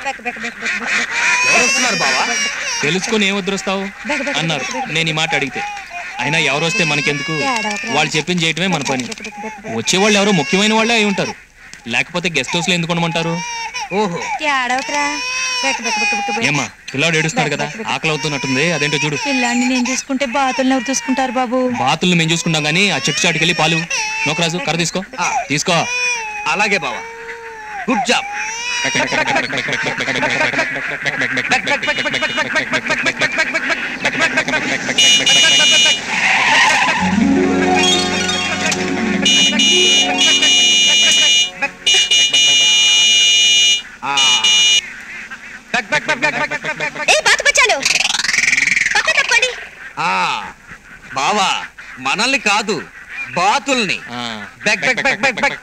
ఎవరు వస్తున్నారు బావా తెలుసుకొని ఏం వద్దరుస్తావు అన్నారు నేను ఈ మాట అడిగితే అయినా ఎవరు వస్తే మనకెందుకు వాళ్ళు చెప్పింది చేయటమే మన పని వచ్చేవాళ్ళు ఎవరో ముఖ్యమైన వాళ్ళే అయి ఉంటారు లేకపోతే గెస్ట్ హౌస్ లో ఎందుకు ఉండమంటారు ఓహో ఏడవకరా ఏమ్మా పిల్లాడు ఏడుస్తున్నాడు కదా ఆకలి అవుతున్నట్టుంది అదేంటో చూడు పిల్లాన్ని నేను చూసుకుంటే బాతుల్ని ఎవరు చూసుకుంటారు బాబు బాతుల్ని మేము చూసుకుంటాం కానీ ఆ చెట్టు చాటుకెళ్ళి పాలు నోకరాజు కర్ర తీసుకో తీసుకో అలాగే బావా గుడ్ జాబ్ ఏ బాతు బచ్చాలు పక్క తప్పండి ఆ బావా మనల్ని కాదు బాతుల్ని ఆ. బెక్ బెక్ బెక్ బెక్ బెక్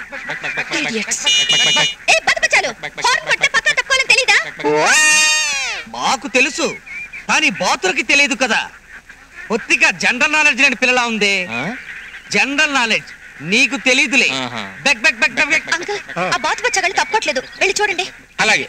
ఏ బాతు బచ్చాలు హార్న్ కొట్టే పక్క తప్పుకోవాలని తెలీదా మాకు తెలుసు కానీ బాతులకి తెలియదు కదా కొద్దిగా జనరల్ నాలెడ్జ్ లేని పిల్లలా ఉంది ఆ? జనరల్ నాలెడ్జ్ నీకు తెలీదులే ఆహా. బెక్ బెక్ బెక్ బెక్ బెక్ అంకుల్ ఆ బాతు బచ్చగాళ్ళు తప్పట్లేదు వెళ్ళి చూడండి అలాగే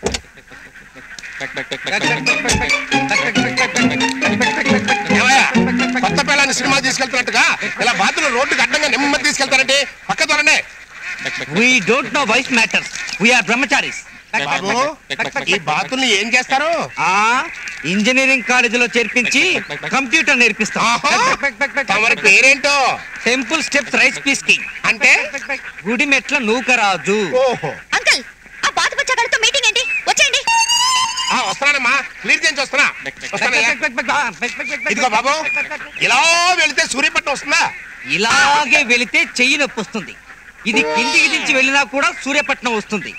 ఏమయ్యా? కొత్త పిల్లని సినిమా తీసుకెళ్తున్నట్టుగా ఇలా బాతులు రోడ్డుకి అడ్డంగా నెమ్మది తీసుకెళ్తారంటే పక్క దొరండి we don't know wife matters we are బ్రహ్మచారీస్ బాబు ఈ బాతుల్ని ఏం చేస్తారు ఆ ఇంజనీరింగ్ కాలేజీలో చేర్పించి కంప్యూటర్ నేర్పిస్తాం ఆహా. తమరి పేరేంటో టెంపుల్ స్టెప్స్ రైస్ పీస్కింగ్ అంటే గుడి మెట్ల నూకరాజు ఓహో అంకుల్ ఆ బాతు బచ్చగాళ్ళతో మీటింగ్ ఏంటి వచ్చేయండి ఆ, వస్తున్నానమ్మా క్లియర్ చేయించి వస్తున్నా వస్తానయ్యా. ఇదిగో బాబు ఇలా వెళితే సూర్యపట్నం వస్తుందా ఇలాగే వెళితే చెయ్యి నొప్పి వస్తుంది ఇది కిందికి దించి వెళ్ళినా కూడా సూర్యపట్నం వస్తుంది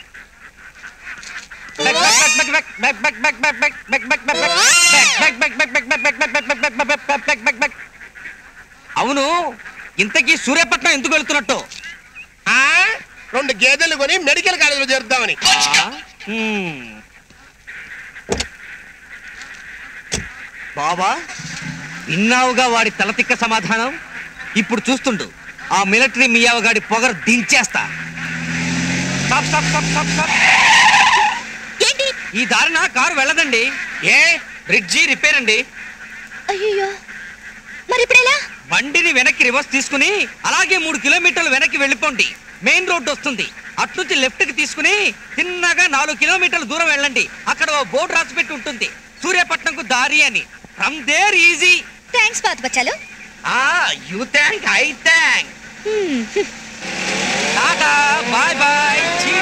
అవును ఇంతకీ సూర్యపట్నం ఎందుకు వెళ్తున్నట్టు ఆ రెండు గేదెలు కొని మెడికల్ కాలేజీలో చేరుద్దామని హ్మ్. బాబా విన్నావుగా వాడి తలతిక్క సమాధానం ఇప్పుడు చూస్తుండు ఆ మిలిటరీ మియావగాడి పొగరు దించేస్తా stop, stop, stop, stop, stop. ఏంటి ఈ దారిన కారు వెళ్ళదండి ఏ బ్రిడ్జి రిపేర్ అండి అయ్యో మరి ఇప్పుడు ఎలా బండిని వెనక్కి రివర్స్ తీసుకుని అలాగే మూడు కిలోమీటర్లు వెనక్కి వెళ్ళిపోండి మెయిన్ రోడ్డు వస్తుంది అట్నుంచి లెఫ్ట్ కి తీసుకుని చిన్నగా నాలుగు కిలోమీటర్ల దూరం వెళ్ళండి అక్కడ ఓ బోర్డు రాసి పెట్టి ఉంటుంది సూర్యపట్నంకు దారి అని ఫ్రమ్ దేర్ ఈజీ థ్యాంక్స్ బాతు బచ్చాలు ఆ యూ థ్యాంక్ ఐ థ్యాంక్ హ్మ్. టాటా బాయ్ బాయ్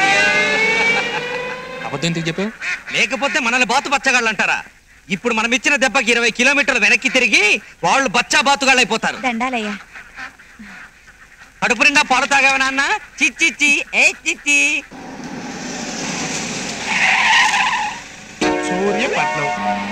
అబద్ధం ఎందుకు చెప్పావు లేకపోతే మనల్ని బాతు బచ్చగాళ్ళు అంటారా ఇప్పుడు మనం ఇచ్చిన దెబ్బకి ఇరవై కిలోమీటర్లు వెనక్కి తిరిగి వాళ్ళు బచ్చా బాతుగాళ్ళు అయిపోతారు దండాలయ్యా కడుపు నిండా పాలు తాగావా నాన్న చిచ్చి ఏ చిచ్చి సూర్యపట్నం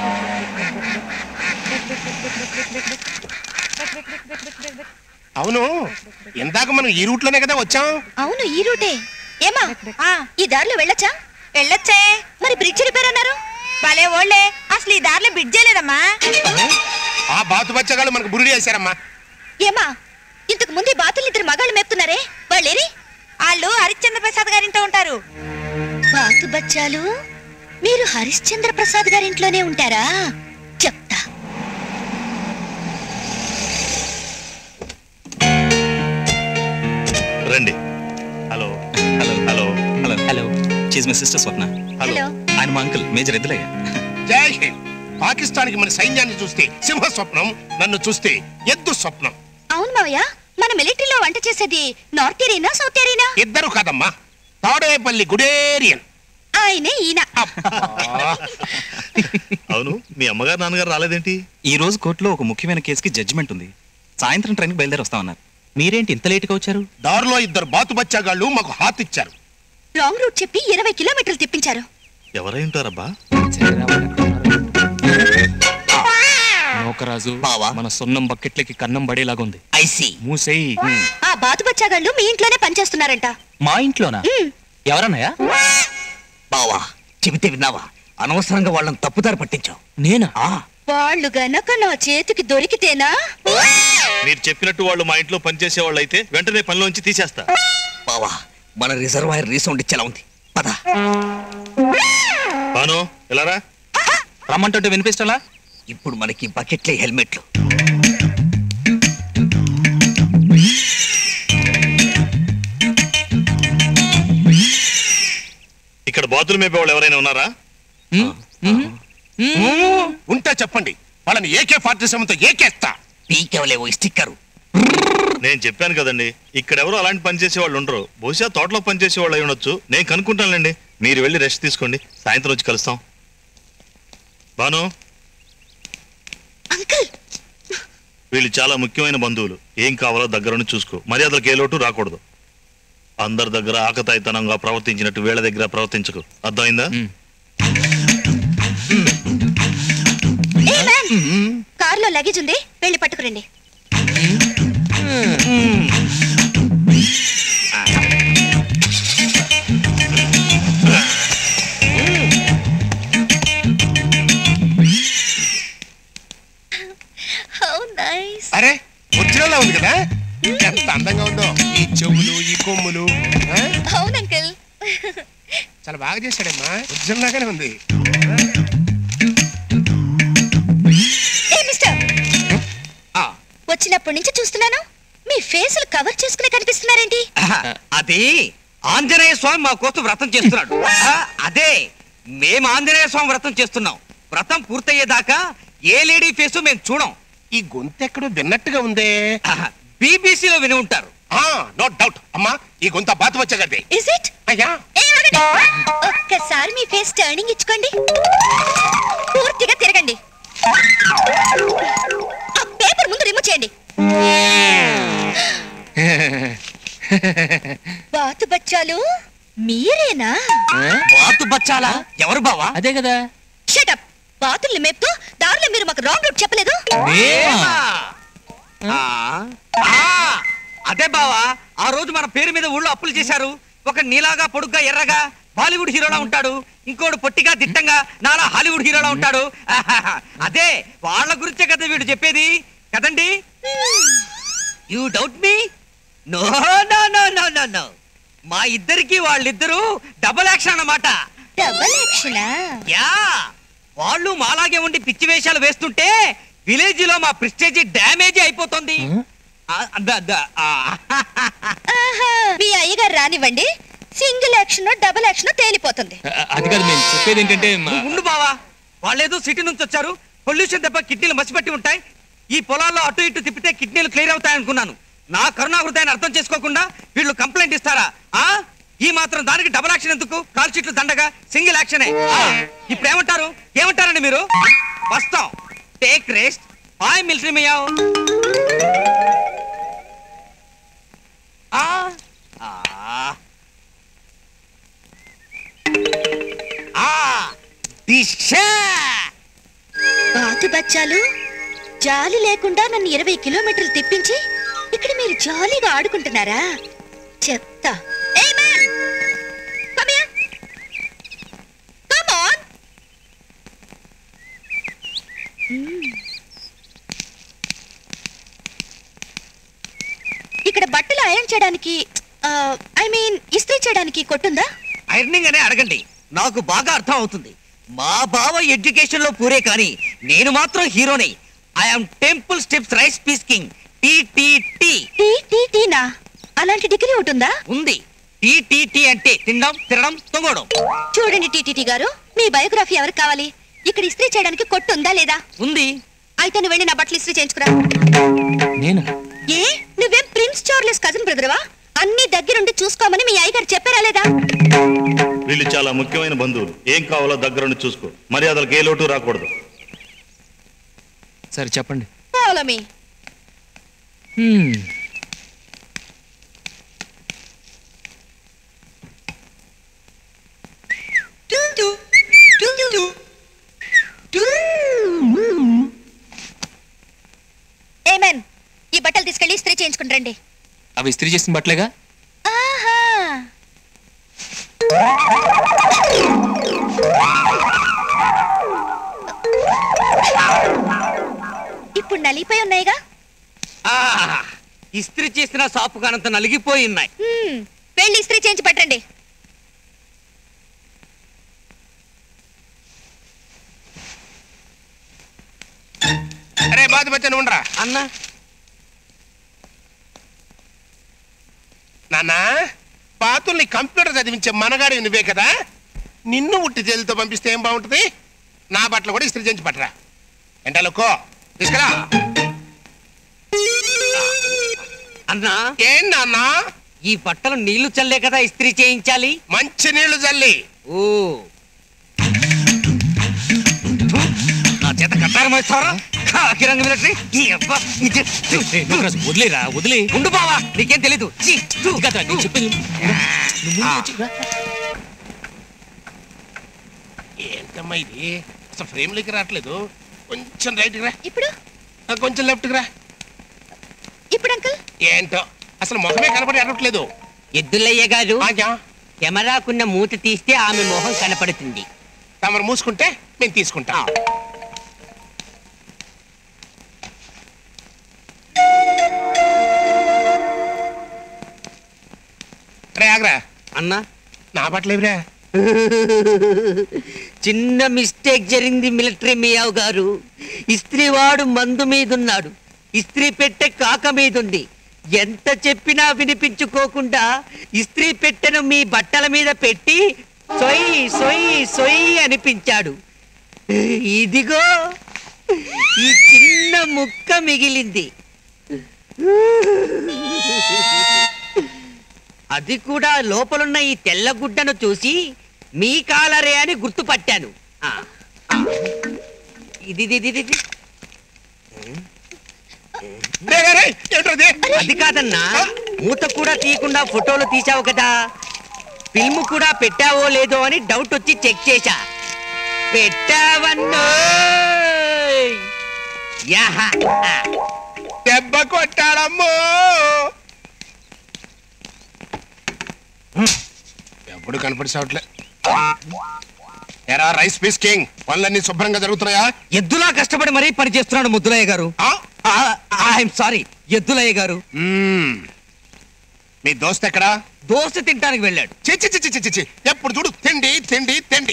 అవును ఇందాక మనం ఈ రూట్ లోనే కదా వచ్చాం అవును ఈ రూటే ఏమా ఈ దారిలో వెళ్ళొచ్చా వెళ్ళొచ్చే మరి బ్రిడ్జ్ రిపేర్ అన్నారు భలే ఓళ్ళే అసలు ఈ దారిలో బ్రిడ్జే లేదమ్మా ఆ బాతు బచ్చగాళ్ళు మనకు బురుడి వేశారమ్మా ఏమా ఇంతకు ముందు ఈ బాతులు ఇద్దరు మగాళ్ళు మేపుతున్నారే వాళ్ళేరి వాళ్ళు హరిశ్చంద్ర ప్రసాద్ గారింట్లో ఉంటారు బాతు బచ్చాలు మీరు హరిశ్చంద్ర ప్రసాద్ గారింట్లోనే ఉంటారా చెప్తా రండి hello hello hello hello hello చీజ్ మై సిస్టర్ స్వప్న హలో ఆయన మా అంకుల్ మేజర్ ఎద్దులయ్య జై హింద్ పాకిస్తాన్ కి మన సైన్యాన్ని చూస్తే సింహ స్వప్నం నన్ను చూస్తే ఎద్దు స్వప్నం అవును మావయ్య మన మిలిటరీలో వంట చేసేది నార్త్ ఏరియనా సౌత్ ఏరియనా ఇద్దరు కాదమ్మా తాడేపల్లి గుడేరియన్ ఆయనే ఈయన అవును మీ అమ్మగారు నాన్నగారు రాలేదేంటి ఈ రోజు కోర్టులో ఒక ముఖ్యమైన కేసుకి జడ్జిమెంట్ ఉంది సాయంత్రం ట్రైన్కి బయలుదేరి వస్తామన్నారు మీరేంటి ఇంత లేట్గా వచ్చారు దారిలో ఇద్దరు బాతు బచ్చగాళ్ళు మాకు హాత్ ఇచ్చారు రాంగ్ రూట్ చెప్పి ఇరవై కిలోమీటర్లు తిప్పించారు ఎవరై ఉంటారబ్బా నౌకరాజు బావా. మన సున్నం బకెట్లకి కన్నం పడేలాగా ఉంది ఐసి మూసేయి ఆ బాతు బచ్చాగాళ్ళు మీ ఇంట్లోనే పనిచేస్తున్నారంట మా ఇంట్లోనా ఎవరన్నాయా బావా చెబితే విన్నావా అనవసరంగా వాళ్ళని తప్పుదారి పట్టించావు నేనా ఆ వాళ్ళు గనక నా చేతికి దొరికితేనా మీరు చెప్పినట్టు వాళ్ళు మా ఇంట్లో పనిచేసే వాళ్ళు అయితే వెంటనే పనిలోంచి తీసేస్తా బావా మన రిజర్వాయర్ రీసౌండ్ ఇచ్చేలా ఉంది పద బాను ఎలారా రమ్మంటుంటే వినిపిస్తలా ఇప్పుడు మనకి బకెట్లే హెల్మెట్లు ఇక్కడ బాతులు మేపే వాళ్ళు ఎవరైనా ఉన్నారా ఉంటే చెప్పండి వాళ్ళని ఏకే ఫార్టీ సెవెన్ తో ఏకేస్తా పీకెవలేవో స్టిక్కరు నేను చెప్పాను కదండి ఇక్కడ ఎవరు అలాంటి పని చేసే వాళ్ళు ఉండరు బహుశా తోటలో పని చేసే వాళ్ళు అయి ఉండొచ్చు నేను కనుక్కుంటానులేండి మీరు వెళ్ళి రెస్ట్ తీసుకోండి సాయంత్రం వచ్చి కలుస్తాం బాను అంకుల్ వీళ్ళు చాలా ముఖ్యమైన బంధువులు ఏం కావాలో దగ్గరుండి చూసుకో మర్యాదలకు ఏ లోటు రాకూడదు అందరి దగ్గర ఆకతాయితనంగా ప్రవర్తించినట్టు వీళ్ళ దగ్గర ప్రవర్తించకు అర్థమైందా ఏ మ్యాన్ కారులో లగేజ్ ఉంది వెళ్ళి పట్టుకురండి హౌ నైస్ అరే ఒరిజినల్ ఉంది కదా ఎంత అందంగా ఉందో ఈ చెవులు ఈ కొమ్ములు ఆ? అవును అంకుల్ చాలా బాగా చేశాడమ్మా ఒరిజినల్ లాగానే ఉంది ఏ మిస్టర్ వచ్చినప్పటి నుంచి చూస్తున్నాను మీ ఫేసులు కవర్ చేసుకునే కనిపిస్తున్నారేంటి అది ఆంజనేయ స్వామి మా కోసం వ్రతం చేస్తున్నాడు ఆ, అదే మేము ఆంజనేయ స్వామి వ్రతం చేస్తున్నాం వ్రతం పూర్తయ్యేదాకా ఏ లేడీ ఫేసు మేము చూడం ఈ గొంతు ఎక్కడో విన్నట్టుగా ఉందే బీబీసీలో విని ఉంటారు ఆ నో డౌట్ అమ్మా ఈ గొంత బాత వచ్చగదే ఇస్ ఇట్ అయ్యా ఒక్కసారి మీ ఫేస్ టర్నింగ్ ఇచ్చుకోండి పూర్తిగా తిరగండి ఆ పేపర్ ముందు రిమూవ్ చేయండి బాతు బచ్చాలు మీరేనా బాతు బచ్చాలా ఎవరు బావా అదే కదా షటప్ బాతుల్ని మేపుతూ దారిలో మీరు మాకు రాంగ్ రూట్ చెప్పలేదు మేమా? ఆ, ఆ, అదే బావా ఆ రోజు మన పేరు మీద ఊళ్ళో అప్పులు చేశారు ఒక నీలాగా పొడుగ్గా ఎర్రగా బాలీవుడ్ హీరోలా ఉంటాడు ఇంకోడు పొట్టిగా దిట్టంగా నాలా హాలీవుడ్ హీరోలా ఉంటాడు ఆహాహా. అదే వాళ్ళ గురించే కదా వీడు చెప్పేది కదండి you doubt me no no no no no no మా ఇద్దరికి వాళ్ళిద్దరూ డబుల్ యాక్షన్ అన్నమాట డబల్ యాక్షనా యా వాళ్ళు మాలాగే ఉండి పిచ్చి వేషాలు వేస్తుంటే విలేజ్ లో మా ప్రిస్టేజ్ డ్యామేజ్ అయిపోతుంది ఆ, ద- ద- ఆ, ఆహా, మీ అయ్యగారు రానివ్వండి సింగిల్ యాక్షన్ డబుల్ యాక్షన్ తేలిపోతుంది అ- అది కాదు మేము చెప్పేది ఏంటంటే మా- నువ్వు ఉండు బావా వాళ్ళేదో సిటీ నుంచి వచ్చారు పొల్యూషన్ దెబ్బ కిడ్నీలు మసిపెట్టి ఉంటాయి ఈ పొలాల్లో అటు ఇటు తిప్పితే కిడ్నీలు క్లియర్ అవుతాయి అనుకున్నాను నా కరుణా హృదయాన్ని అర్థం చేసుకోకుండా వీళ్ళు కంప్లైంట్ ఇస్తారా ఆ ఈ మాత్రం దానికి డబుల్ యాక్షన్ ఎందుకు కాల్ షీట్లు దండగా సింగిల్ యాక్షనే ఆ, ఇప్పుడు ఏమంటారు ఏమంటారండి మీరు వస్తాం take rest hi military meow ఆ ఆ ఆ దిశా బాతు బచ్చాలు జాలి లేకుండా నన్ను ఇరవై కిలోమీటర్లు తిప్పించి ఇక్కడ మీరు జాలీగా ఆడుకుంటున్నారా చెప్తా Hey, man! Come here. Come on. మ్మ్. ఇక్కడ బట్టలు ఐరన్ చేయడానికి ఐ మీన్ ఇస్త్రీ చేయడానికి కొట్టుందా ఐరనింగ్ అనే అడగండి నాకు బాగా అర్థం అవుతుంది మా బావ ఎడ్యుకేషన్ లో పూరే కానీ నేను మాత్రం హీరోనే I'm temple steps rice speaking T T T T T Tina అలాంటి డిగ్రీ ఒకటి ఉందా ఉంది టీటీటీ అంటే తినడం తినడం తొంగడం చూడండి టీటీటీ గారు మీ బయోగ్రఫీ ఎవరికి కావాలి ఇక్కడ ఇస్త్రీ చేయడానికి కొట్టు ఉందా లేదా ఉంది అయితే నువ్వు వెళ్ళి నా బట్టలు ఇస్త్రీ చేయించుకురా నేను ఏ నువ్వేం ప్రిన్స్ చార్లెస్ కజిన్ బ్రదర్వా అన్ని దగ్గరుండి చూసుకోమని మీ అయ్యగారు చెప్పారా లేదా వీళ్ళు చాలా ముఖ్యమైన బంధువులు ఏం కావాలో దగ్గరుండి చూసుకో మర్యాదలకు ఏ లోటు రాకూడదు సరే చెప్పండి ఫాలో మీ హ్మ్. ఏమేన్ ఈ బట్టలు తీసుకెళ్లి ఇస్త్రీ చేయించుకుని రండి అవి ఇస్త్రీ చేసిన బట్టలేగా ఆహా ఇప్పుడు నలిగిపోయి ఉన్నాయిగా ఆ ఇస్త్రీ చేసిన సాపు కానంత నలిగిపోయి ఉన్నాయి హ్మ్, వెళ్ళి ఇస్త్రీ చేయించి పట్టండి బాధ వచ్చాను ఉండరా అన్నా నాన్న పాతుల్ని కంప్యూటర్ చదివించే మనగాడి నువ్వే కదా నిన్ను ఉట్టి తేలితో పంపిస్తే ఏం బాగుంటుంది నా బట్టలు కూడా ఇస్త్రీ చేయించి పట్టరా ఎంటలుకో తీసుకురా అన్నా ఏం నాన్న ఈ బట్టలు నీళ్లు చల్లే కదా ఇస్త్రీ చేయించాలి మంచి నీళ్లు జల్లి ఓ నా చేత కట్టారు మేస్తారా కాకి రంగు మిలిటరీ ఈ అబ్బా, ఇది- ఏయ్, నూకరాజు, వదిలేరా వదిలే ఉండు బావా నీకేం తెలీదు ఛీ, థు. కదా నేను చెప్పింది నువ్వు ఆ. వచ్చి రా. ఏంటమ్మా ఇది అసలు ఫ్రేమ్లోకి రావట్లేదు కొంచెం రైట్కి రా ఇప్పుడు ఆ, కొంచెం లెఫ్ట్కి రా ఇప్పుడు అంకుల్ ఏంటో అసలు ముఖమే కనపడి అడగట్లేదు ఎద్దులయ్య గారు ఆగా కెమెరాకున్న మూత తీస్తే ఆమె మొహం కనపడుతుంది తమరు మూసుకుంటే మేము తీసుకుంటాం రే ఆగ్రా అన్నా నా బట్టలు ఎవరా చిన్న మిస్టేక్ జరిగింది మిలిటరీ మియావ్ గారు ఇస్త్రీ వాడు మందు మీదున్నాడు ఇస్త్రీ పెట్టె కాక మీదుంది ఎంత చెప్పినా వినిపించుకోకుండా ఇస్త్రీ పెట్టెను మీ బట్టల మీద పెట్టి సొయ్ సొయ్ సొయ్ అనిపించాడు ఇదిగో ఈ చిన్న ముక్క మిగిలింది అది కూడా లోపలున్న ఈ తెల్ల గుడ్డను చూసి మీ కాలరే అని గుర్తుపట్టాను ఆ, ఆ. ఇది ఇది, ఇది, ఇది. రే రే రే ఏంటది అది కాదన్నా మూత కూడా తీయకుండా ఫోటోలు తీసావు కదా ఫిల్మ్ కూడా పెట్టావో లేదో అని డౌట్ వచ్చి చెక్ చేశా పెట్టావన్నో యాహా ఆ. దెబ్బ కొట్టాడమ్మో ఎప్పుడు కనపడి సావట్లే ఎరా రైస్ పీస్ కింగ్ పనులన్నీ శుభ్రంగా జరుగుతున్నాయా ఎద్దులా కష్టపడి మరీ పని చేస్తున్నాడు ముద్దులయ్య గారు ఆ? ఐఎమ్ సారీ ఎద్దులయ్య గారు మ్మ్. మీ దోస్త్ ఎక్కడా దోశ తింటానికి వెళ్ళాడు చి చి చి చి చి చి ఎప్పుడు చూడు తిండి తిండి తిండి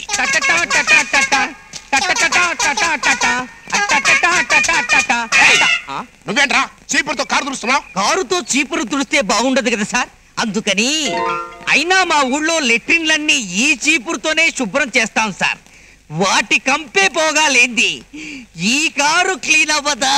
ఆ? నువ్వేంట్రా చీపురుతో కారు తుడుస్తున్నావు కారుతో చీపురు తుడిస్తే బాగుండదు కదా సార్ అందుకని అయినా మా ఊళ్ళో లెట్రిన్లన్నీ ఈ చీపురుతోనే శుభ్రం చేస్తాం సార్ వాటి కంపే పోగాలేంది ఈ కారు క్లీన్ అవ్వదా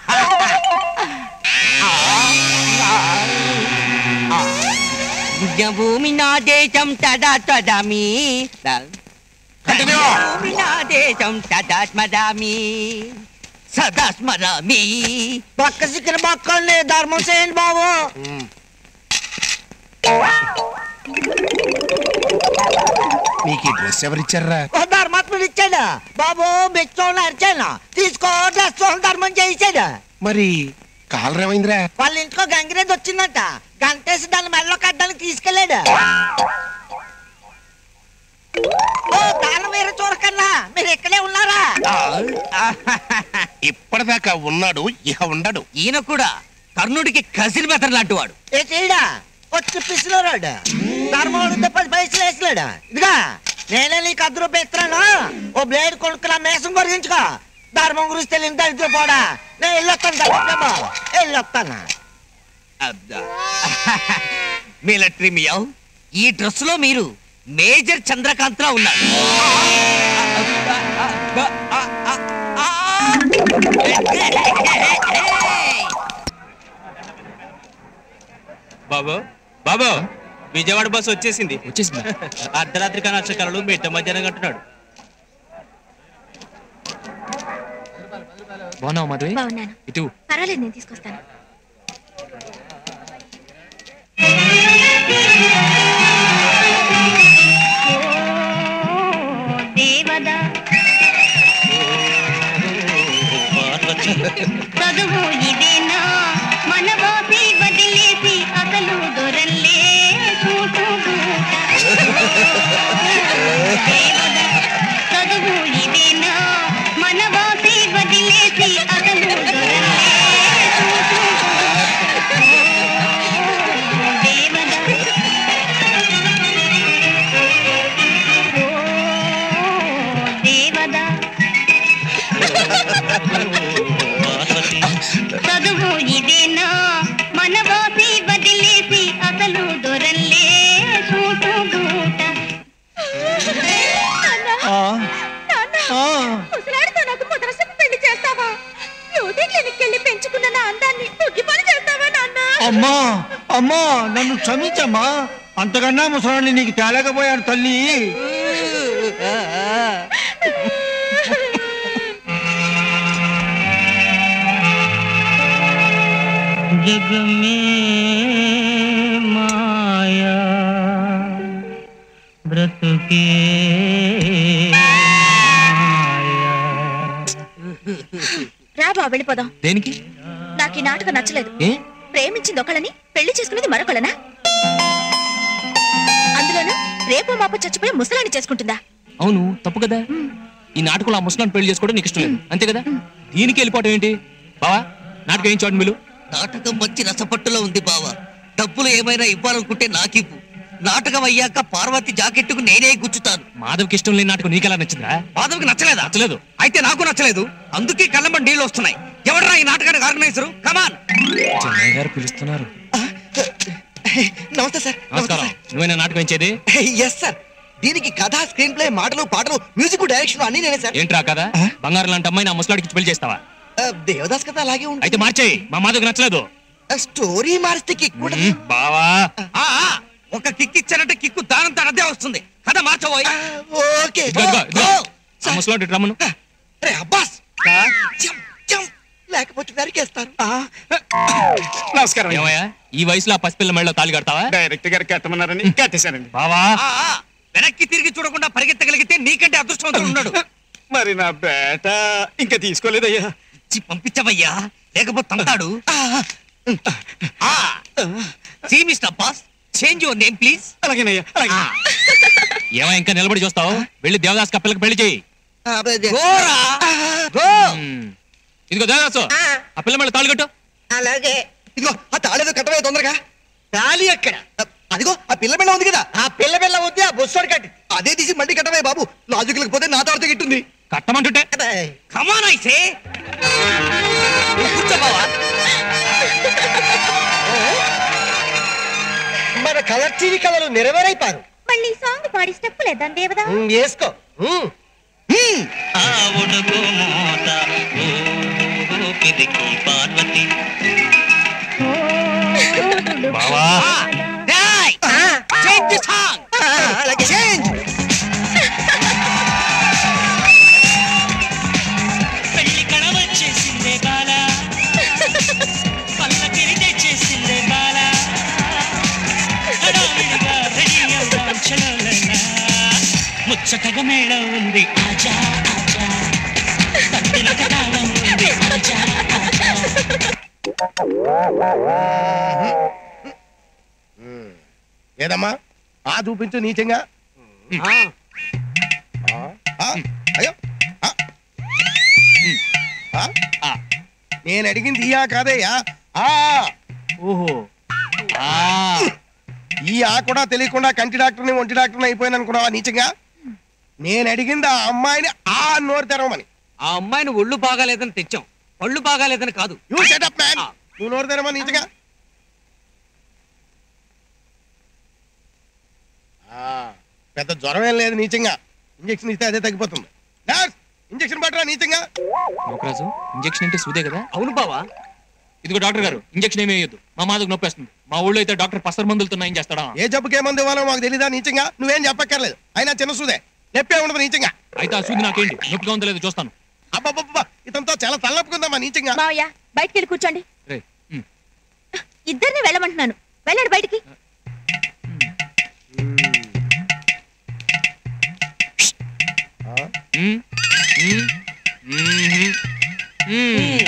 భూమి నా దేశం తదా తదామి కంటిన్యూ భూమి నా దేశం తదా స్మరామి సదా స్మరామి పక్క సిక్కిన పక్కల్ని ధర్మం చేయండి బాబు నీకు ఈ డ్రెస్ ఎవరిచ్చారా ఓ ధర్మాత్ముడు ఇచ్చాడు బాబు మెచ్చుకోవాలి అరిచాను తీసుకో డ్రెస్ ధర్మం చేయించాడు మరి కాలర్ ఏమైందిరా వాళ్ళ ఇంట్లో గంగిరేది వచ్చిందంట గంటేసి దాని మెడలో కట్టడానికి తీసుకెళ్ళాడు ఓ దాని వేరే చూడకన్నా మీరు ఇక్కడే ఉన్నారా ఇప్పటిదాకా ఉన్నాడు ఇక ఉండడు ఈయన కూడా కర్ణుడికి కసిరి బెతర్ లాంటి వాడు ఏ చేయడా వచ్చి పిసిలోరాడు ధర్మం అడిగితే పది పైసలు వేసలేడు ఇదిగా నేనే నీకు అర్ధ రూపాయి ఇస్తున్నాను ఓ బ్లేడ్ కొనుక్కున్నా మేసం పొరిగించుకో ధర్మం గురించి తెలియని దరిద్ర పోడా నేను వెళ్ళొస్తాను ధర్మం వెళ్ళొస్తాను మిలిటరీ మియావ్ ఈ డ్రెస్ లో మీరు మేజర్ చంద్రకాంత్ రా ఉన్నారు బాబు బాబు విజయవాడ బస్సు వచ్చేసింది వచ్చేసిందా అర్ధరాత్రి కానీ అక్షరాలు మిట్ట మధ్యాహ్నం కట్టున్నాడు బాగున్నావు మాధవి బాగున్నాను ఇటు పర్వాలేదు నేను తీసుకొస్తాను దేవదా చదువు ఇదేనా మన బాసే వదిలేసి అసలు దొరల్లే చూటు దేవదా చదువు ఇదేనా మన బాసే వదిలేసి అసలు దొరల్లే చూటు దేవదా ఓ దేవదా చదువు ఇదేనా మన బాసి వదిలేసి అసలు దొరల్లే సూటు బూట ముసలాడితో నాకు ముదరసపు పెళ్లి చేస్తావా బ్యూటీ క్లినిక్ వెళ్ళి పెంచుకున్న నా అందాన్ని ముగ్గి పని చేస్తావా నాన్న అమ్మా అమ్మా నన్ను క్షమించమ్మా అంతకన్నా ముసలాన్ని నీకు తేలేకపోయాను తల్లి जग में माया व्रत के రా బా వెళ్ళిపోదాం దేనికి నాకు ఈ నాటకం నచ్చలేదు ఏ ప్రేమించింది ఒకళ్ళని పెళ్లి చేసుకునేది మరొకళ్ళనా అందులోనూ రేపు మాప చచ్చిపోయి ముసలాన్ని చేసుకుంటుందా అవును తప్పు కదా ఈ నాటకంలో ఆ ముసలాన్ని పెళ్లి చేసుకోవడం నీకు ఇష్టం లేదు అంతే కదా దీనికి వెళ్ళిపోవటం ఏంటి బావా నాటకం ఏం చూడండి మీరు నాటకం మంచి రసపట్టులో ఉంది బావా డబ్బులు ఏమైనా ఇవ్వాలనుకుంటే నాకివ్వు నాటకం అయ్యాక పార్వతి జాకెట్టుకు నేనే గుచ్చుతాను మాధవ్కి ఇష్టం లేని నాటకం నీకెలా నచ్చిందా మాధవ్కి నచ్చలేదా నచ్చలేదు అయితే నాకు నచ్చలేదు అందుకే కళ్ళంబడి నీళ్ళు వస్తున్నాయి ఎవడరా ఈ నాటకానికి ఆర్గనైజరు కమాన్ చెన్నై గారు పిలుస్తున్నారు నమస్తే సార్ నమస్కారం నువ్వేనా నాటకం ఇచ్చేది ఎస్ సార్ దీనికి కథ స్క్రీన్ ప్లే మాటలు పాటలు మ్యూజిక్ డైరెక్షన్ అన్ని నేనే సార్ ఏంట్రా కదా బంగారం లాంటి అమ్మాయిని ఆ ముసలాడికి ఇచ్చి పెళ్లి చేస్తావా దేవదాస్ కథ అలాగే అయితే మార్చేయి మా మాధవ్కి నచ్చలేదు స్టోరీ మారిస్తే కిక్ ఉమ్, బావా ఒక కిక్ ఇచ్చారంటే కిక్కు దానం అదే వస్తుంది కథ మార్చబోయ్ ఓకే ఇదిగో, ఇదిగో, ఇదిగో. ఆ ముసలాడి రమ్మను రే అబ్బాస్ జంప్ జంప్ లేకపోతే నరికేస్తారు నమస్కారం ఏమయ్యా ఈ వయసులో ఆ పసిపిల్ల మెళ్ళలో తాళి కడతావా డైరెక్ట్ గారు కట్టమన్నారని కట్టేశానండి బావా ఆ, ఆ, వెనక్కి తిరిగి చూడకుండా పరిగెత్తగలిగితే నీకంటే అదృష్టవంతుడు ఉన్నాడు మరి నా బేట ఇంకా తీసుకోలేదయ్యా ఇచ్చి పంపించవయ్యా లేకపోతే తంతాడు see mister Abbas change your name please అలాగేనయ్యా అలాగే ఏమో ఇంకా నిలబడి చూస్తావు వెళ్ళి దేవదాస్ కప్పలకి పెళ్లి చేయి గోరా గో ఉమ్. ఇదిగో దేవదాసు ఆ పిల్ల మెళ్ళ తాళి కట్టు అలాగే ఇదిగో ఆ తాళేదో కట్టవే తొందరగా తాళి ఎక్కడ అదిగో ఆ పిల్ల బిళ్ళ ఉంది కదా ఆ పిల్ల బిళ్ళ ఉంది ఆ బొస్సోడు కట్టి అదే తీసి మళ్ళీ కట్టవే బాబు లాజిక్ లేకపోతే నా తాడితో గిట్టుంది కట్టమంటుంటే కమాన్ అయితే కూర్చో బావా మన కలర్ టీవీ కథలు నెరవేరైపారు మళ్ళీ సాంగ్ పాడి స్టెప్ లేదాం దేవదా వేసుకో ఆవుడుకు మోత ఓ పిరికి పార్వతి బావా చేంజ్ ది సాంగ్ అలాగే చేంజ్ పెళ్లి కళ వచ్చేసిందే బాల పల్లకిరి తెచ్చేసిందే బాల హడావిడిగా రెడీ అవుదాం చలోలలా ముచ్చటగా మేళ ఉంది ఆజా ఆజా తద్దినక తాళం ఉంది ఆజా ఆజా ఏదమ్మా ఆ చూపించు నీచంగా ఆ, ఆ, అయ్యో ఆ. ఆ? ఆ. నేను అడిగింది ఇయా కాదయ్యా ఆ ఓహో ఆ ఈ ఆ కూడా తెలియకుండా కంటి డాక్టర్ని ఒంటి డాక్టర్ని అయిపోయాను అనుకున్నావా నీచంగా నేను అడిగింది ఆ అమ్మాయిని ఆ నోరు తెరవమని ఆ అమ్మాయిని ఒళ్ళు బాగాలేదని తెచ్చాం ఒళ్ళు బాగాలేదని కాదు యూ సెటప్ మ్యాన్ నువ్వు నోరు తెరవమని నీచంగా ఆ, పెద్ద జ్వరం ఏం లేదు నీచంగా ఇంజక్షన్ ఇస్తే అదే తగ్గిపోతుంది నర్స్ ఇంజక్షన్ పట్టరా నీచంగా నోకరాజు ఇంజక్షన్ అంటే సూదే కదా అవును బావా ఇదిగో డాక్టర్ గారు ఇంజక్షన్ ఏమీ వేయొద్దు మా మాదకు నొప్పి వస్తుంది మా ఊళ్ళో అయితే డాక్టర్ పసర మందులతో నయం చేస్తాడా ఏ జబ్బుకి ఏ మందు ఇవ్వాలో మాకు తెలీదా నీచంగా నువ్వేం చెప్పక్కర్లేదు అయినా చిన్న సూదే నొప్పే ఉండదు నీచంగా అయితే ఆ సూది నాకేంటి నొప్పిగా ఉందో లేదో చూస్తాను అబ్బబ్బబ్బా ఇతంతో చాలా తలనొప్పుకుందమ్మా నీచంగా మావయ్య బయటికి వెళ్ళి కూర్చోండి రే ఉమ్. ఇద్దరిని వెళ్ళమంటున్నాను వెళ్ళండి బయటికి ఉమ్. ఉమ్. ఉమ్మ్. ఉమ్.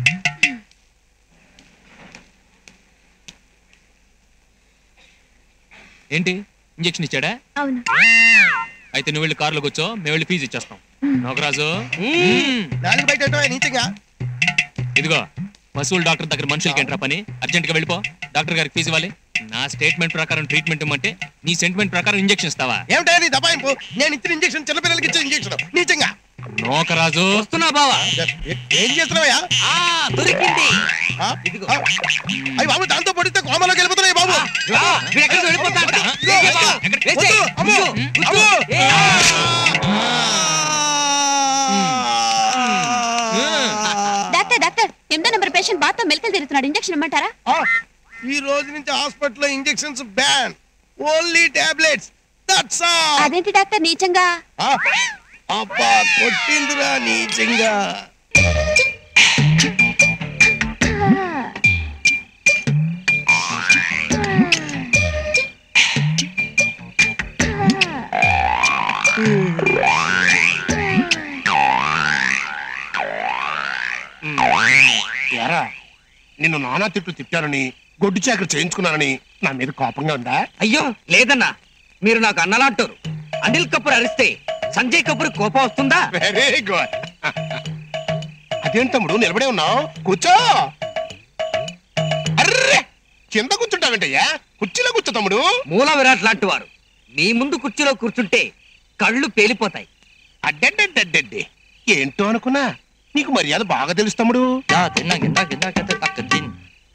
ఏంటి ఇంజక్షన్ ఇచ్చాడా అవును అయితే నువ్వు వెళ్ళి కారులో కూర్చో మేము వెళ్ళి ఫీజు ఇచ్చేస్తాం నోకరాజు ఉమ్. నాలుగు బయట పెట్టవా నీచంగా ఇదిగో పశువుల డాక్టర్ దగ్గర మనుషులకి ఏంట్రా పని అర్జెంట్ గా వెళ్ళిపో డాక్టర్ గారికి ఫీజు ఇవ్వాలి నా స్టేట్మెంట్ ప్రకారం ట్రీట్మెంట్ ఇమ్మంటే నీ సెంటిమెంట్ ప్రకారం ఇంజెక్షన్ ఇస్తావా ఏమిటా నీ దబాయింపు నేను ఇచ్చిన ఇంజక్షన్ చిన్నపిల్లలకి ఇచ్చిన ఇంజక్షన్ నీచంగా రోకరాజు వస్తున్నా బావా ఏం చేస్తున్నావయ్యా ఆ దొరికింది ఆ? ఆ? అయ్య బాబు దాంతో పడితే కోమలోకి వెళ్ళిపోతున్నాయి బాబు ఆ, వీడు ఎక్కడికి వెళ్ళిపోతాడంట. ఇదిగో, వేసేయ్ బావా. వద్దు, వేసేయ్. వద్దు, అమ్మో, గుద్దు, గుద్దు. అమ్మో. ఏ, డాక్టర్ డాక్టర్ ఎనిమిదో నెంబర్ పేషెంట్ బాత్తో మెలకలు తిరుగుతున్నాడు ఇంజక్షన్ ఇమ్మంటారా ఆ, ఈ రోజు నుంచి హాస్పిటల్లో injections ban only tablets that's all అదేంటి డాక్టర్ నీచంగా అబ్బా కొట్టిందిరా నీచంగా ఎరా నిన్ను నానా తిట్లు తిట్టానని గొడ్డు చాకరి చేయించుకున్నానని నా మీద కోపంగా ఉందా అయ్యో లేదన్నా మీరు నాకు అన్నలాంటారు అనిల్ కపూర్ అరిస్తే సంజయ్ కపూర్ కోపం వస్తుందా వెరీ గుడ్ అదేంటి తమ్ముడు నిలబడే ఉన్నావు కూర్చో అర్రే కింద కూర్చుంటావేంటయ్యా కుర్చీలో కూర్చో తమ్ముడు మూల విరాట్ లాంటి వారు మీ ముందు కుర్చీలో కూర్చుంటే కళ్ళు పేలిపోతాయి అడ్డడ్డడ్డడ్డే ఏంటో అనుకున్నా నీకు మర్యాద బాగా తెలుసు తమ్ముడు యా తిన్నా గిందా గిందా కథ తక్క తిన్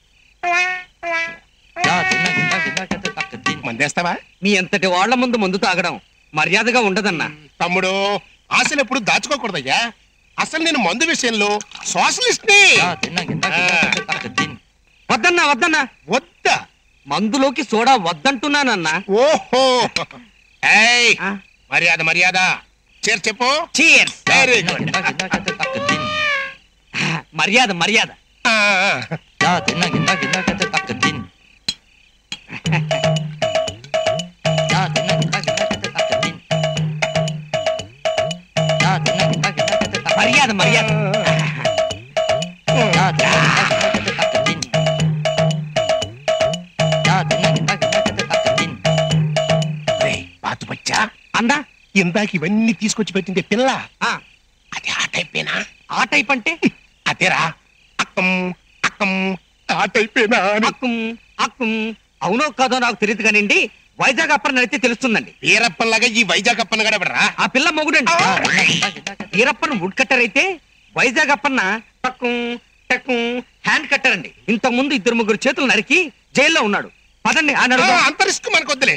యా తిన్నా గిందా గిందా కథ తక్క తిన్ మందేస్తావా మీ అంతటి వాళ్ళ ముందు మందు తాగడం మర్యాదగా ఉండదన్నా తమ్ముడు ఆశలు ఎప్పుడు దాచుకోకూడదయ్యా అసలు నేను మందు విషయంలో సోషలిస్ట్ ని యా తిన్నా గిందా గిందా కథ తక్క తిన్ వద్దన్నా వద్దన్నా వద్దా మందులోకి సోడా వద్దంటున్నానన్నా ఓహో ఏయ్ ఆ? మర్యాద మర్యాద చేర్ చెప్పు చీర్స్ వెరీ గుడ్ మర్యాద మర్యాద ఆ, యా తిన్నా గిందా గిందా కథ తక్క తిన్ యా తిన్నా గిందా గిందా కథ తక్క తిన్ యా తిన్నా గిందా గిందా కథ తక్క మర్యాద మర్యాద యా తిన్నా గిందా గిందా కథ తక్క తిన్ యా తిన్నా గిందా గిందా కథ తక్క తిన్ రేయ్, బాతు బచ్చా అందా ఇందాక ఇవన్నీ తీసుకొచ్చి పెట్టింది పిల్ల ఆ, అది ఆ టైపేనా ఆ టైప్ అంటే అదేరా అక్కం అక్కం ఆ టైపేనా అని అక్కుం అక్కుం అవునో కాదో నాకు తెలియదు కానివ్వండి వైజాగ్ అప్పర్ నడితే తెలుస్తుందండి వీరప్పన్లాగా ఈ వైజాగ్ అప్పన్న గడబడరా ఆ పిల్ల మొగుడండి ఈరప్పన్ వుడ్ కట్టర్ అయితే వైజాగ్ అప్పన్న టక్కుం టక్కుం హ్యాండ్ కట్టర్ అండి ఇంతకు ముందు ఇద్దరు ముగ్గురు చేతులు నరికి జైల్లో ఉన్నాడు పదండి ఆ నడుము అంత రిస్క్ మనకొద్దులే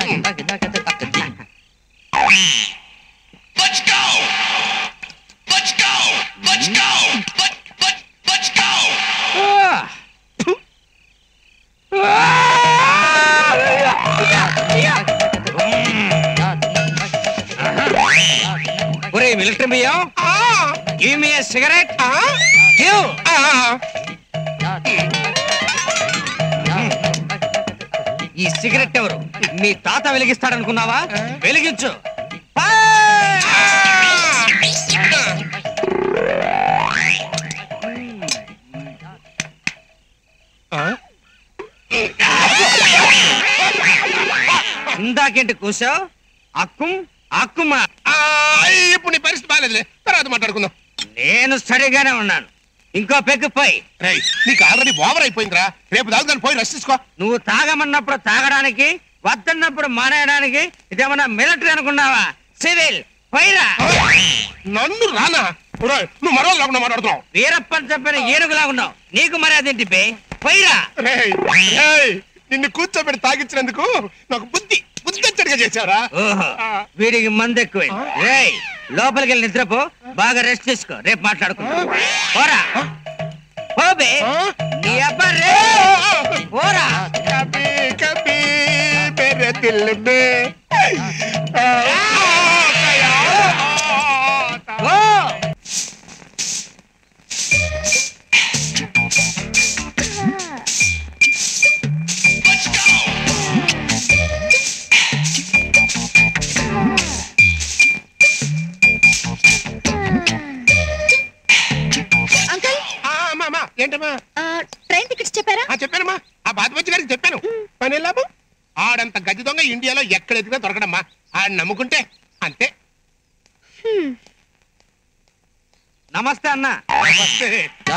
ఒరే మిలిటరీ బియ్యం గివ్ మీ సిగరెట్ గివ్ ఈ సిగరెట్ ఎవరు మీ తాత వెలిగిస్తాడనుకున్నావా వెలిగించు ఇందాకేంటి కూసావు అక్కుం అక్కుమా ఆ, ఇప్పుడు నీ పరిస్థితి బాగాలేదులే తర్వాత మాట్లాడుకుందాం నేను సరిగానే ఉన్నాను ఇంకో పెగ్గు పోయి రేయ్ నీకు ఆల్రెడీ ఓవర్ అయిపోయిందిరా రేపు దాగుదాని పోయి రెస్ట్ తీసుకో నువ్వు తాగమన్నప్పుడు తాగడానికి వద్దన్నప్పుడు మానేయడానికి ఇదేమన్నా మిలిటరీ అనుకున్నావా సివిల్ పైరా నన్ను రానా ఒరేయ్, నువ్వు మరో లేకుండా మాట్లాడుతున్నావు వీరప్పని చెప్పిన ఏనుగులా ఉన్నావు నీకు మర్యాద ఏంటి బే పైరా రేయ్ రేయ్ నిన్ను కూర్చోబెట్టి తాగించినందుకు నాకు బుద్ధి బుద్ధి వచ్చడిగా చేశారా ఓహో వీడికి మంది ఎక్కువైంది రేయ్ లోపలికి వెళ్ళి నిద్రపో బాగా రెస్ట్ తీసుకో రేపు మాట్లాడుకుందాం పోరా పోబే నీ అబ్బా రే పోరా కబీ కబీ మేరే దిల్ మే ఆ, కయా ఓ అంకుల్ ఆ, అమ్మా అమ్మా ఏంటమ్మా ఆ, ట్రైన్ టికెట్స్ చెప్పారా ఆ చెప్పానమ్మా ఆ బాధపచ్చి గారికి చెప్పాను పని లాభం ఆడంత గది దొంగ ఇండియాలో ఎక్కడ ఎదిగినా దొరకడమ్మా ఆడ నమ్ముకుంటే అంతే నమస్తే అన్న వస్తే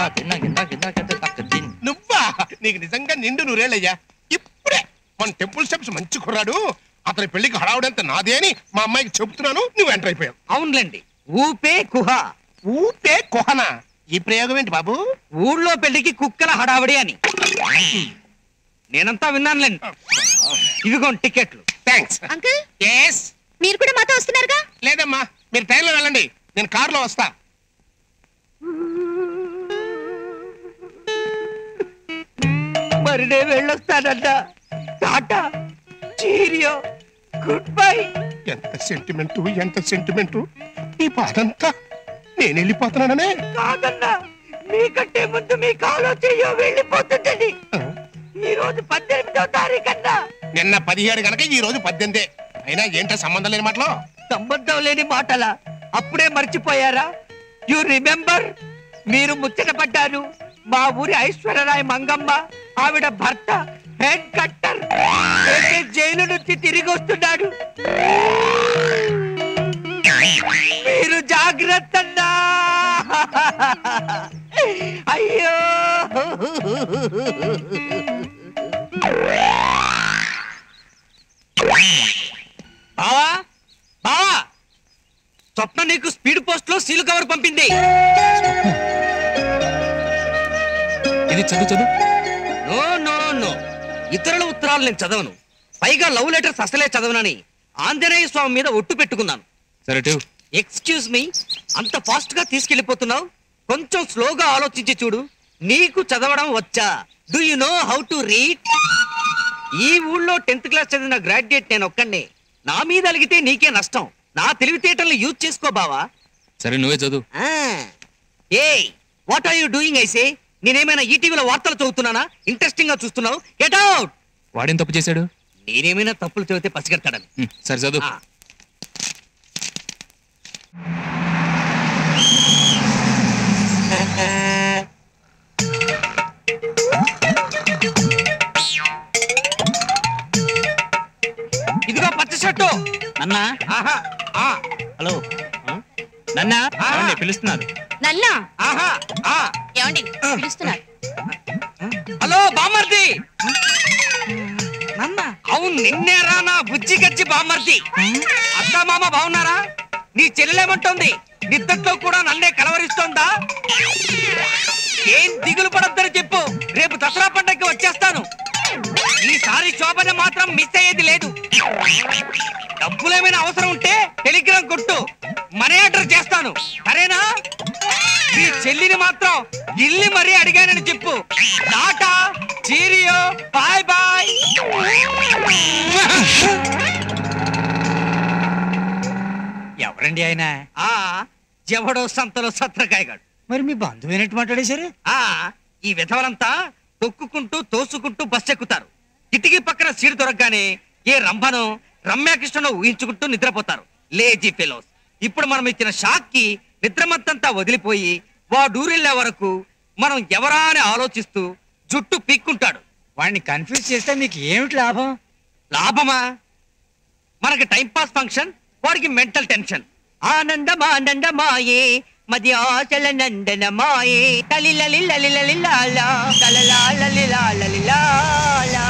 నువ్వా నీకు నిజంగా నిండు నూరేళ్ళయ్యా ఇప్పుడే మన టెంపుల్ స్టెప్స్ మంచి కుర్రాడు అతని పెళ్లికి హడావుడంత నాదే అని మా అమ్మాయికి చెబుతున్నాను నువ్వు ఎంటర్ అయిపోయావు అవునులేండి ఊపే కుహ ఊపే కుహన ఈ ప్రయోగం ఏంటి బాబు ఊళ్ళో పెళ్లికి కుక్కల హడావిడి అని నేనంతా విన్నానులేండి ఇవిగోండి టికెట్లు థ్యాంక్స్ అంకుల్ ఎస్ మీరు కూడా మాతో వస్తున్నారుగా లేదమ్మా మీరు ట్రైన్లో వెళ్ళండి నేను కారులో వస్తా మరి నేను వెళ్ళొస్తానంట టాటా చీరియో గుడ్ బై ఎంత సెంటిమెంట్ ఎంత సెంటిమెంట్ ఈ బాధంతా నేను వెళ్ళిపోతున్నాననే కాదన్నా మీకంటే ముందు మీ కాలో చెయ్యో వెళ్ళిపోతుందని ఈ రోజు పద్దెనిమిదో తారీఖు అన్నా నిన్న పదిహేడు గనక ఈ రోజు పద్దెనిమిదే అయినా ఏంటో సంబంధం లేని మాటలో సంబంధం లేని మాటల అప్పుడే మర్చిపోయారా యు రిమెంబర్ మీరు ముచ్చట పడ్డారు మా ఊరి ఐశ్వర్యరాయ్ మంగమ్మ ఆవిడ భర్త హెడ్ కట్టర్ ఏకే జైలు నుంచి తిరిగి వస్తున్నాడు మీరు జాగ్రత్త అన్నా అయ్యో బావా బావా స్వప్న నీకు స్పీడ్ పోస్ట్ లో సీల్ కవర్ పంపింది ఇది చదువు చదువు నో నో నో ఇతరుల ఉత్తరాలు నేను చదవను పైగా లవ్ లెటర్స్ అసలే చదవనని ఆంజనేయ స్వామి మీద ఒట్టు పెట్టుకున్నాను సరే టు ఎక్స్క్యూజ్ మీ అంత ఫాస్ట్ గా తీసుకెళ్లిపోతున్నావు కొంచెం స్లోగా ఆలోచించి చూడు నీకు చదవడం వచ్చా do you know how to read ఈ ఊళ్ళో టెన్త్ క్లాస్ చదివిన గ్రాడ్యుయేట్ నేను ఒక్కడే నా మీద అలిగితే నీకే నష్టం నా తెలివితేటల్ని యూజ్ చేసుకో బావా సరే నువ్వే చదువు ఏ వాట్ ఆర్ యు డూయింగ్ ఐసే నేనేమైనా ఈటీవీలో వార్తలు చదువుతున్నానా ఇంట్రెస్టింగ్ గా చూస్తున్నావు గెట్ అవుట్ వాడేం తప్పు చేశాడు నేనేమైనా తప్పులు చదివితే పసిగడతాడని హ్మ్, సరే చదువు ఆ. ఇదిగో పచ్చ షర్టు అన్నా ఆహా ఆ, హలో నన్నా ఆ. ఏమండి పిలుస్తున్నారు నన్నా ఆహా ఆ. ఏమండి పిలుస్తున్నారు హలో బామర్ది అవును నిన్నేరా నా బుజ్జి గజ్జి బామర్ది అత్త మామ బాగున్నారా నీ చెల్లెలేమంటోంది నిద్దట్లో కూడా నన్నే కలవరిస్తోందా ఏం దిగులు పడొద్దని చెప్పు రేపు దసరా పండగకి వచ్చేస్తాను ఈసారి శోభన మాత్రం మిస్ అయ్యేది లేదు డబ్బులేమైనా అవసరం ఉంటే టెలిగ్రామ్ కొట్టు మనీ ఆర్డర్ చేస్తాను సరేనా మీ చెల్లిని మాత్రం ఇల్లి మరీ అడిగానని చెప్పు టాటా చీరియో బాయ్ బాయ్ ఎవరండి ఆయన ఆ ఎవడో సంతలో సత్రకాయగాడు మరి మీ బంధువైనట్టు మాట్లాడేశారు ఆ ఈ విధవలంతా తొక్కుకుంటూ తోసుకుంటూ బస్ ఎక్కుతారు కిటికీ పక్కన సీటు దొరకగానే ఏ రంభను రమ్యాకృష్ణను ఊహించుకుంటూ నిద్రపోతారు లేజీ ఫెలోస్ ఇప్పుడు మనం ఇచ్చిన షాక్ కి నిద్రమత్తంతా వదిలిపోయి వాడూరెళ్ళే వరకు మనం ఎవరా అని ఆలోచిస్తూ జుట్టు పీక్కుంటాడు వాడిని కన్ఫ్యూజ్ చేస్తే మీకు ఏమిటి లాభం లాభమా మనకి టైం పాస్ ఫంక్షన్ వాడికి మెంటల్ టెన్షన్ ఆనందమానందమాయే మది ఆచల నందన మాయే లలి లలి లలి లలి లాలా లలలా లలి లా లలి లాలా.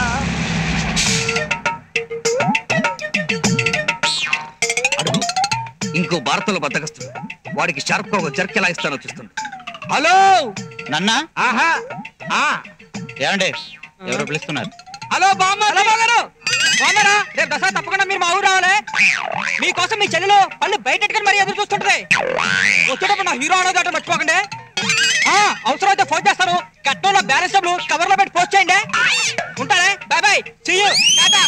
అడుగు ఇంకో భారతంలో బద్దకస్తుడు వాడికి షార్ప్ గా ఒక జర్క్ ఎలా ఇస్తానో చూస్తుంది హలో నన్నా ఆహా ఆ ఏమండి ఎవరో పిలుస్తున్నారు హలో బామ్మ హలో బాగారు బామ్మరా రేపు దసరా తప్పకుండా మీరు మా ఊరు రావాలి మీకోసం మీ చెల్లెలు పళ్ళు బయట పెట్టుకొని మరి ఎదురు చూస్తుంటది వచ్చేటప్పుడు నా హీరో అనేది అటు మర్చిపోకండి ఆ, అవసరం అయితే ఫోన్ చేస్తాను కట్నంలో బ్యాలెన్స్ డబ్బులు కవర్ లో పెట్టి పోస్ట్ చేయండి ఉంటానే బాయ్ బాయ్ చెయ్యు టాటా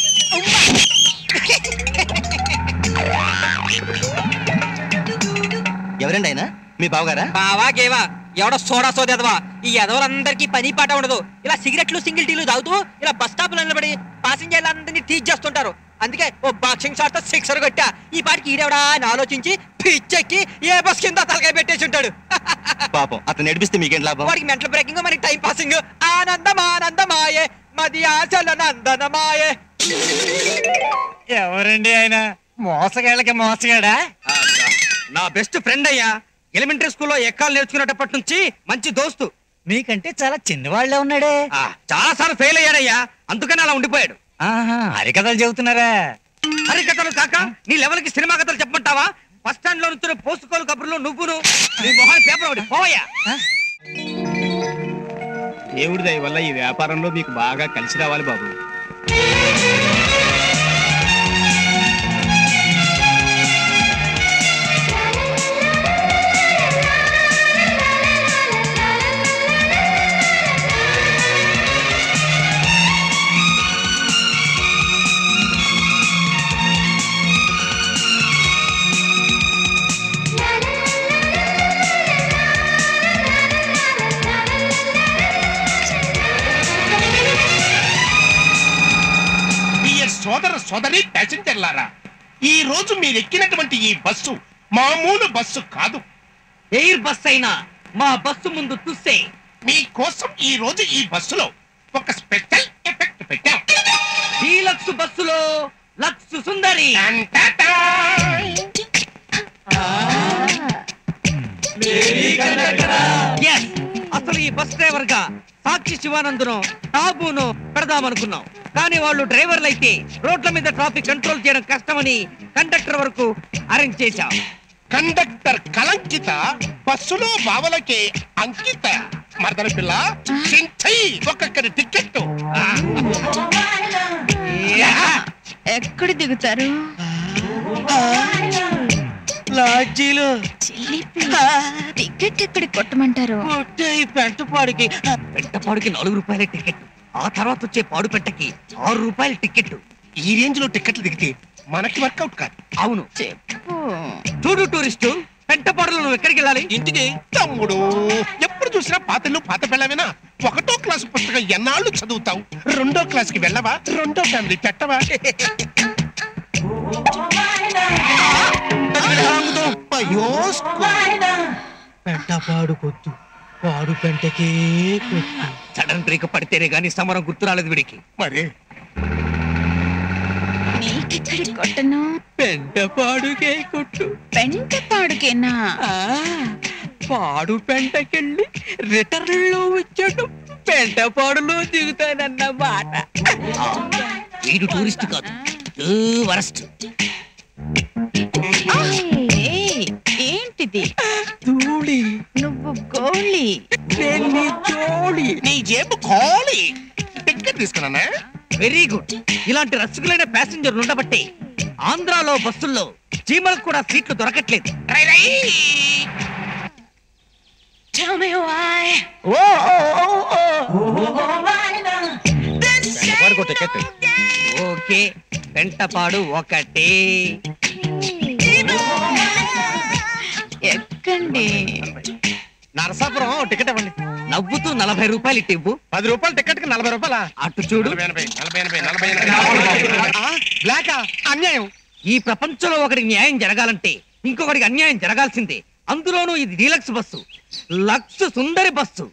ఎవరండి ఆయన మీ బావగారా బావా గేవా ఎవడో సోడా సోదేదవా ఈ ఎదవలందరికీ పని పాట ఉండదు ఇలా సిగరెట్లు సింగిల్ టీలు తాగుతూ ఇలా బస్ స్టాప్ నిలబడి పాసింజర్లందరినీ టీచ్ చేస్తుంటారు అందుకే ఓ బాక్సింగ్ షాట్ తో సిక్సర్ కొట్టా ఈ పాటికి ఈడెవడా అని ఆలోచించి పిచ్చెక్కి ఏ బస్ కింద తలకాయ పెట్టేసి ఉంటాడు పాపం అతను నడిపిస్తే మీకేం లాభం వాడికి మెంటల్ బ్రేకింగ్ మనకి టైం పాసింగ్ ఆనందం ఆనందమాయే మది ఆశల నందనమాయే ఎవరండి ఆయన మోసగాళ్ళకి మోసగాడా నా బెస్ట్ ఫ్రెండ్ అయ్యా ఎలిమెంటరీ స్కూల్లో ఎక్కాలు నేర్చుకునేటప్పటి నుంచి మంచి దోస్తు మీకంటే చాలా చిన్నవాళ్లే ఉన్నాడే ఆ, చాలా సార్లు ఫెయిల్ అయ్యాడయ్యా అందుకని అలా ఉండిపోయాడు ఆహా హరికథలు చెబుతున్నారా హరికథలు కాక నీ లెవెల్ కి సినిమా కథలు చెప్పమంటావా బస్ స్టాండ్ లో నుంచి పోసుకోలు కబుర్లు నువ్వును నీ మొహం పేపర్ ఒకటి పోయా దేవుడి దయ వల్ల ఈ వ్యాపారంలో మీకు బాగా కలిసి రావాలి బాబు డియర్ సోదర సోదరి ప్యాసింజర్లారా ఈ రోజు మీరు ఎక్కినటువంటి ఈ బస్సు మామూలు బస్సు కాదు ఎయిర్ బస్ అయినా మా బస్సు ముందు తుస్సే మీకోసం ఈ రోజు ఈ బస్సులో ఒక స్పెషల్ ఎఫెక్ట్ పెట్టాం డీలక్స్ బస్సులో లక్స్ సుందరి Yes, అసలు ఈ బస్ డ్రైవర్ గా సాక్షి శివానందును టాబును పెడదామనుకున్నాం కానీ వాళ్ళు డ్రైవర్లు అయితే రోడ్ల మీద ట్రాఫిక్ కంట్రోల్ చేయడం కష్టమని కండక్టర్ వరకు అరేంజ్ చేశాం కండక్టర్ కలంకిత బస్సులో బావలకే అంకిత మరదల పిల్ల చించై ఒక్కొక్కరి టికెట్ ఎక్కడ దిగుతారు లాడ్జీలో టికెట్ ఎక్కడ కొట్టమంటారు కొట్టాయి పెంటపాడికి పెంటపాడుకి నాలుగు రూపాయల టికెట్ ఆ తర్వాత వచ్చే పాడు పెట్టకి ఆరు రూపాయల టికెట్ ఈ రేంజ్ లో టికెట్లు దిగితే మనకి వర్కౌట్ కాదు అవును చెప్పు చూడు టూరిస్టు పెంటపాడులో నువ్వు ఎక్కడికి వెళ్ళాలి ఇంటికి తమ్ముడు ఎప్పుడు చూసినా పాతలు పాత పిల్లవేనా ఒకటో క్లాస్ పుస్తకం ఎన్నాళ్ళు చదువుతావు రెండో క్లాస్ కి వెళ్ళవా రెండో ఫ్యామిలీ పెట్టవా అయ్యో పెంటపాడు కొద్దు పాడు పెంటకే కొద్దు సడన్ బ్రేక్ పడితేనే గానీ సమరం గుర్తు రాలేదు వీడికి మరి నీకెక్కడి కొట్టను పెంటపాడుకే కొట్టు పెంట పాడుకేనా ఆ, పాడు పెంటకెళ్ళి రిటర్న్ లో వచ్చాడు పెంటపాడులో దిగుతానన్న మాట వీడు టూరిస్ట్ కాదు వరస్ట్ ఏయ్, ఏంటిది ధూళి నువ్వు గోళి పెళ్లి జోడి నీ జేబు ఖాళీ టికెట్ తీసుకున్నానా వెరీ గుడ్ ఇలాంటి రసికులైన ప్యాసింజర్లు ఉండబట్టే ఆంధ్రాలో బస్సుల్లో చీమలకు కూడా సీట్లు దొరకట్లేదు రై రై ఓకే వెంటపాడు ఒకటి ఎక్కండి నరసాపురం టికెట్ ఇవ్వండి నవ్వుతూ నలభై రూపాయలు ఇట్టి ఇవ్వు పది రూపాయలు టికెట్ కి నలభై రూపాయల అటు చూడు నలభై ఎనభై నలభై ఎనభై నలభై ఎనభై బ్లాకా అన్యాయం ఈ ప్రపంచంలో ఒకడికి న్యాయం జరగాలంటే ఇంకొకడికి అన్యాయం జరగాల్సిందే అందులోనూ ఇది డీలక్స్ బస్సు లక్స్ సుందరి బస్సు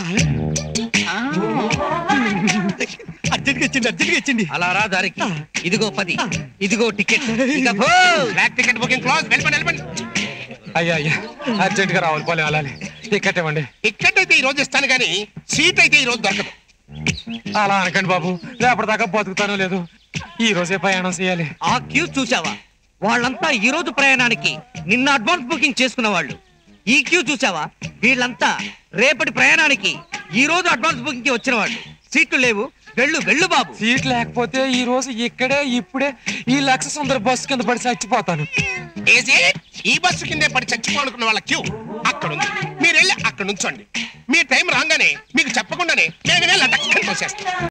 అర్జెంట్ గా ఇచ్చింది అర్జెంట్ గా ఇచ్చింది అలా రా దారికి ఇదిగో పది ఇదిగో టికెట్ ఇక పో. బ్లాక్ టికెట్ బుకింగ్ క్లోజ్ వెళ్ళిపోండి వెళ్ళిపోండి అయ్యా అయ్యా అర్జెంట్ గా రావాలి పోలే అలానే టికెట్ ఇవ్వండి టికెట్ అయితే ఈ రోజు ఇస్తాను కానీ సీట్ అయితే ఈ రోజు దొరకదు అలా అనకండి బాబు రేపటిదాకా బతుకుతానో లేదు ఈ రోజే ప్రయాణం చేయాలి ఆ క్యూ చూసావా వాళ్ళంతా ఈ రోజు ప్రయాణానికి నిన్న అడ్వాన్స్ బుకింగ్ చేసుకున్న వాళ్ళు ఈ క్యూ చూసావా వీళ్ళంతా రేపటి ప్రయాణానికి ఈ రోజు అడ్వాన్స్ బుకింగ్ కి వచ్చిన వాళ్ళు సీట్లు లేవు వెళ్ళు వెళ్ళు బాబు సీట్ లేకపోతే ఈ రోజు ఇక్కడే ఇప్పుడే ఈ లక్ష సుందర బస్సు కింద పడి చచ్చిపోతాను ఏజీ ఈ బస్సు కిందే పడి చచ్చిపోనుకున్న వాళ్ళ క్యూ అక్కడ ఉంది మీరు వెళ్ళి అక్కడ నుంచోండి మీ టైం రాగానే మీకు చెప్పకుండానే నేను వెళ్ళి లటక్కని తోసేస్తాను